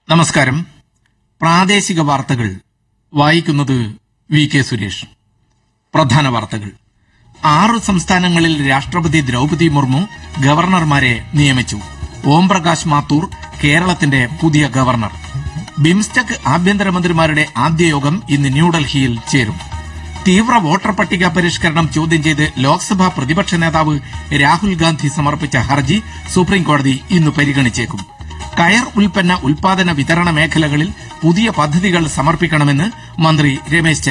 നമസ്കാരം പ്രാദേശിക വാർത്തകൾ വായിക്കുന്നത് വി കെ സുരേഷ് പ്രധാന വാർത്തകൾ ആറ് സംസ്ഥാനങ്ങളിൽ രാഷ്ട്രപതി ദ്രൗപതി മുർമു ഗവർണർമാരെ നിയമിച്ചു ഓംപ്രകാശ് മാത്തൂർ കേരളത്തിന്റെ പുതിയ ഗവർണർ ബിംസ്റ്റെക് ആഭ്യന്തരമന്ത്രിമാരുടെ ആദ്യ യോഗം ഇന്ന് ന്യൂഡൽഹിയിൽ ചേരും തീവ്ര വോട്ടർ പട്ടിക പരിഷ്കരണം ചോദ്യം ചെയ്ത് ലോക്സഭാ പ്രതിപക്ഷ നേതാവ് രാഹുൽ ഗാന്ധി സമർപ്പിച്ച ഹർജി സുപ്രീംകോടതി ഇന്ന് പരിഗണിച്ചേക്കും കയർ ഉൽപ്പന്ന ഉൽപാദന വിതരണ മേഖലകളിൽ പുതിയ പദ്ധതികൾ സമർപ്പിക്കണമെന്ന് മന്ത്രി രമേശ് ചെന്നിത്തല